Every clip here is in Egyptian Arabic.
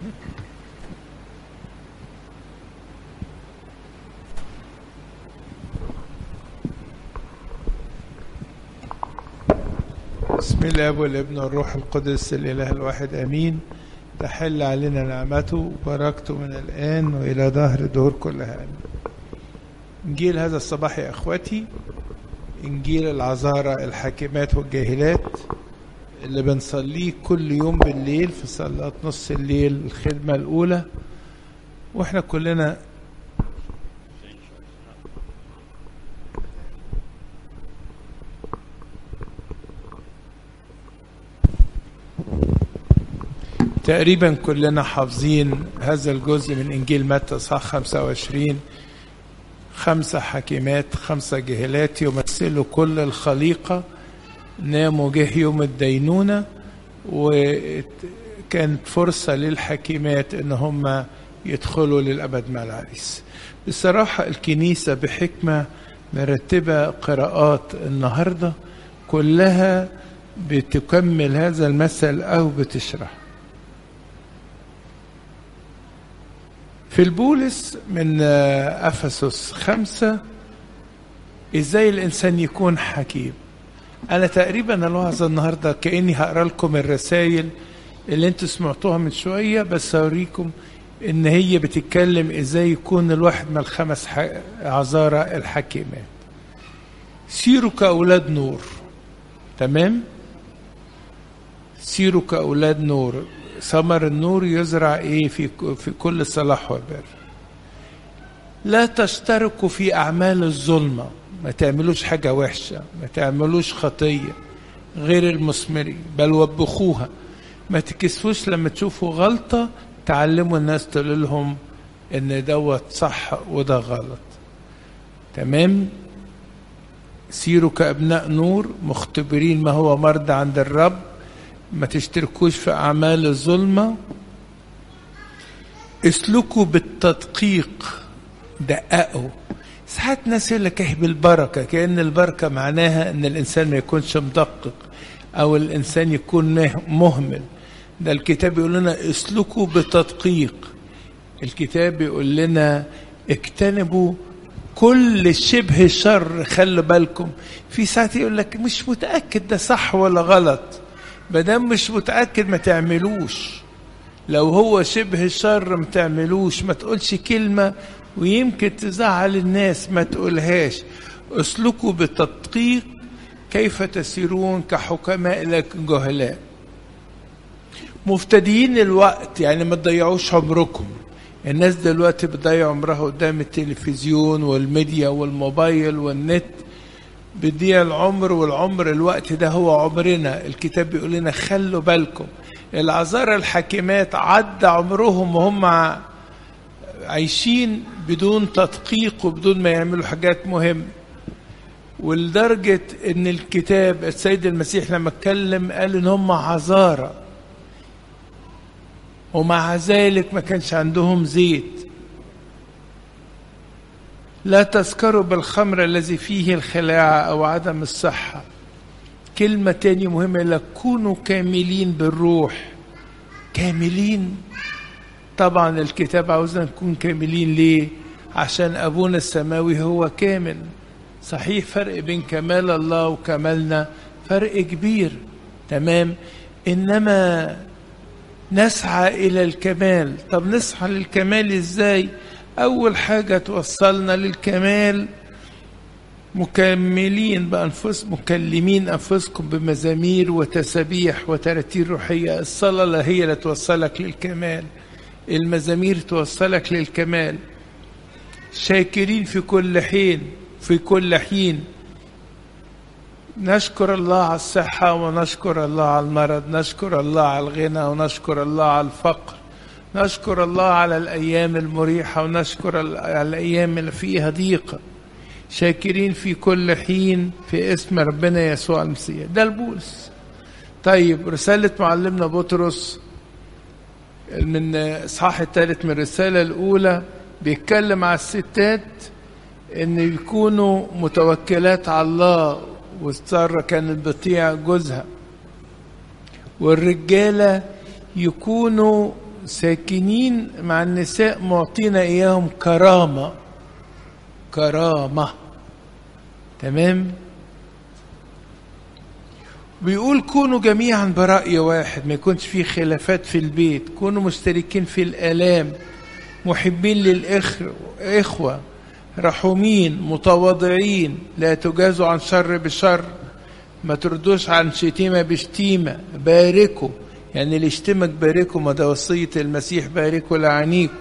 بسم الله والابن والروح القدس الاله الواحد امين تحل علينا نعمته وبركته من الان والى دهر دور كلها امين انجيل هذا الصباح يا اخوتي انجيل العذارى الحاكمات والجاهلات اللي بنصليه كل يوم بالليل في صلاة نص الليل الخدمة الأولى واحنا كلنا تقريبا كلنا حافظين هذا الجزء من إنجيل متى صح 25 خمسة حكيمات خمسة جهلات يمثلوا كل الخليقة ناموا جه يوم الدينونة وكانت فرصة للحكيمات إن هم يدخلوا للأبد مع العريس بصراحة الكنيسة بحكمة مرتبة قراءات النهاردة كلها بتكمل هذا المثل أو بتشرح في البولس من أفسس خمسة إزاي الإنسان يكون حكيم أنا تقريبا الوعظة النهاردة كأني هقرا لكم الرسائل اللي انتوا سمعتوها من شوية بس أوريكم إن هي بتتكلم إزاي يكون الواحد من الخمس عذارى الحكيمات سيروا كأولاد نور تمام سيروا كأولاد نور ثمر النور يزرع ايه في في كل صلاح وبر لا تشتركوا في اعمال الظلمه ما تعملوش حاجه وحشه ما تعملوش خطيه غير المثمرين بل وبخوها ما تكسفوش لما تشوفوا غلطه تعلموا الناس تقول لهم ان دوت صح وده غلط تمام سيروا كابناء نور مختبرين ما هو مرضى عند الرب ما تشتركوش في أعمال الظلمة اسلكوا بالتدقيق دققوا ساعات ناس يقول لك ايه بالبركة كأن البركة معناها ان الإنسان ما يكونش مدقق أو الإنسان يكون مهمل ده الكتاب يقول لنا اسلكوا بتدقيق الكتاب يقول لنا اجتنبوا كل شبه شر خلوا بالكم في ساعات يقول لك مش متأكد ده صح ولا غلط مادام مش متأكد ما تعملوش لو هو شبه الشر ما تعملوش ما تقولش كلمة ويمكن تزعل الناس ما تقولهاش اسلكوا بالتدقيق كيف تسيرون كحكماء لكن جهلاء مفتديين الوقت يعني ما تضيعوش عمركم الناس دلوقتي بتضيع عمرها قدام التلفزيون والميديا والموبايل والنت بيضيع العمر والعمر الوقت ده هو عمرنا الكتاب بيقول لنا خلوا بالكم العذارى الحاكمات عدى عمرهم وهم عايشين بدون تدقيق وبدون ما يعملوا حاجات مهمة ولدرجة ان الكتاب السيد المسيح لما اتكلم قال ان هم عذارى ومع ذلك ما كانش عندهم زيت لا تذكروا بالخمر الذي فيه الخلاعة أو عدم الصحة كلمة تاني مهمة لك كونوا كاملين بالروح كاملين طبعا الكتاب عاوزنا نكون كاملين ليه عشان أبونا السماوي هو كامل صحيح فرق بين كمال الله وكمالنا فرق كبير تمام إنما نسعى إلى الكمال طب نسعى للكمال إزاي أول حاجة توصلنا للكمال مكملين بأنفس مكلمين أنفسكم بمزامير وتسابيح وتراتير روحية الصلاة هي اللي توصلك للكمال المزامير توصلك للكمال شاكرين في كل حين في كل حين نشكر الله على الصحة ونشكر الله على المرض نشكر الله على الغنى ونشكر الله على الفقر نشكر الله على الأيام المريحة ونشكر على الأيام اللي فيها ضيقة شاكرين في كل حين في اسم ربنا يسوع المسيح ده البولس طيب رسالة معلمنا بطرس من إصحاح الثالث من الرسالة الأولى بيتكلم على الستات إن يكونوا متوكلات على الله والسارة كانت بتطيع جوزها والرجالة يكونوا ساكنين مع النساء معطينا إياهم كرامة كرامة تمام بيقول كونوا جميعا برأي واحد ما يكونش في خلافات في البيت كونوا مشتركين في الآلام محبين للإخوة رحومين متواضعين لا تجازوا عن شر بشر ما تردوش عن شتيمة بشتيمة باركوا يعني اللي يشتمك باركوا ما ده وصية المسيح باركوا لعينيكم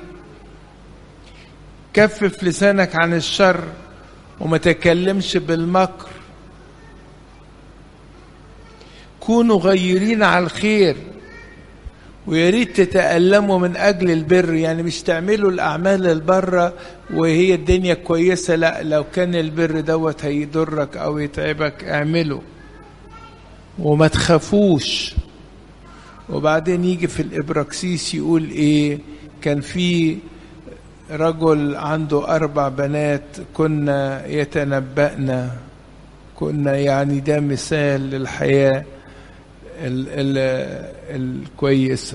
كفف لسانك عن الشر وما تكلمش بالمكر كونوا غيرين على الخير ويا ريت تتألموا من أجل البر يعني مش تعملوا الأعمال البرة وهي الدنيا كويسة لا لو كان البر دوت هيضرك أو يتعبك اعمله وما تخافوش وبعدين يجي في الإبراكسيس يقول إيه كان في رجل عنده أربع بنات كنا يتنبأنا كنا يعني ده مثال للحياة ال ال الكويسة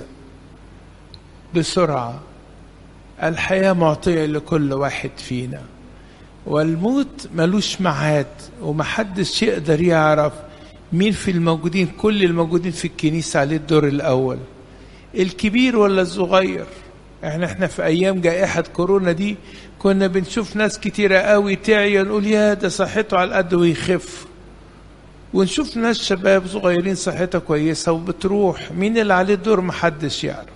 بسرعة الحياة معطية لكل واحد فينا والموت ملوش معاد ومحدش يقدر يعرف مين في الموجودين كل الموجودين في الكنيسة عليه الدور الأول الكبير ولا الصغير احنا احنا في ايام جائحة كورونا دي كنا بنشوف ناس كتيرة قوي تعيا نقول يا ده صحته على القد ويخف ونشوف ناس شباب صغيرين صحتها كويسة وبتروح مين اللي عليه الدور محدش يعرف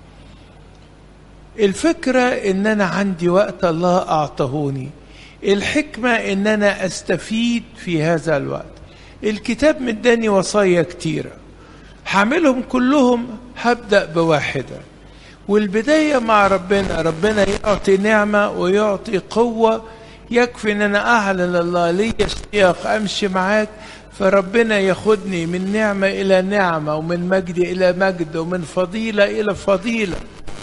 الفكرة ان انا عندي وقت الله اعطهوني الحكمة ان انا استفيد في هذا الوقت الكتاب مداني وصايا كتيرة هعملهم كلهم هبدأ بواحدة والبداية مع ربنا ربنا يعطي نعمة ويعطي قوة يكفي ان انا اعلن الله لي اشتياق امشي معاك فربنا ياخدني من نعمة الى نعمة ومن مجد الى مجد ومن فضيلة الى فضيلة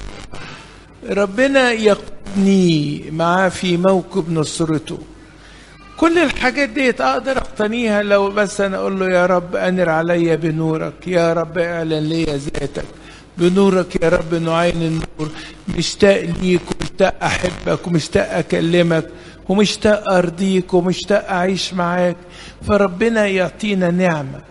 ربنا يقودني معاه في موكب نصرته كل الحاجات دي اقدر اقتنيها لو بس انا اقول له يا رب انر عليا بنورك يا رب اعلن لي ذاتك بنورك يا رب نعين النور مشتاق ليك ومشتاق احبك ومشتاق اكلمك ومشتاق ارضيك ومشتاق اعيش معاك فربنا يعطينا نعمه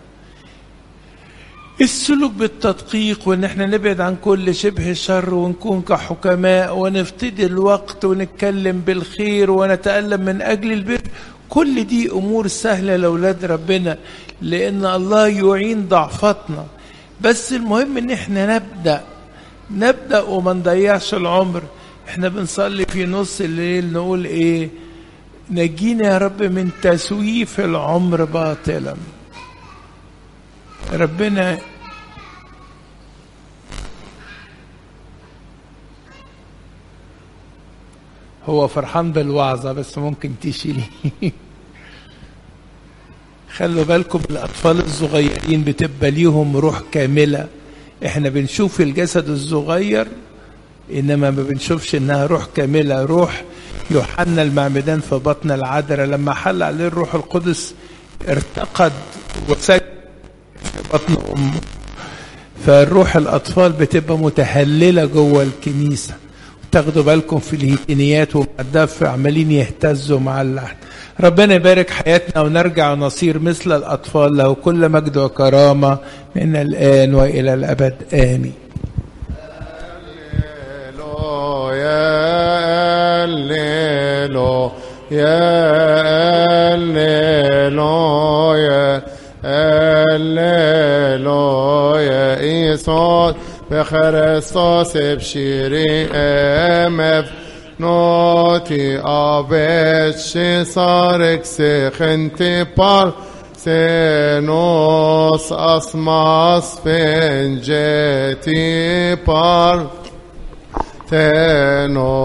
السلوك بالتدقيق وان احنا نبعد عن كل شبه شر ونكون كحكماء ونفتدي الوقت ونتكلم بالخير ونتألم من اجل البر كل دي امور سهله لاولاد ربنا لان الله يعين ضعفتنا بس المهم ان احنا نبدا نبدا وما نضيعش العمر احنا بنصلي في نص الليل نقول ايه نجينا يا رب من تسويف العمر باطلا ربنا هو فرحان بالوعظة بس ممكن تشيلي خلوا بالكم الأطفال الصغيرين بتبقى ليهم روح كاملة احنا بنشوف الجسد الصغير إنما ما بنشوفش إنها روح كاملة روح يوحنا المعمدان في بطن العذراء لما حل عليه الروح القدس ارتقد وسجد في بطن أمه فالروح الأطفال بتبقى متهللة جوه الكنيسة تاخدوا بالكم في الهيتينيات والدف عمالين يهتزوا مع اللحن ربنا يبارك حياتنا ونرجع ونصير مثل الأطفال له كل مجد وكرامة من الآن وإلى الأبد آمين يا الليلو يا الليلو يا الليلو يا إيسوس بخريستوس بشيري امف نوتي ابش صارك سخنتي بار سينوس اسماس فنجتي بار تنو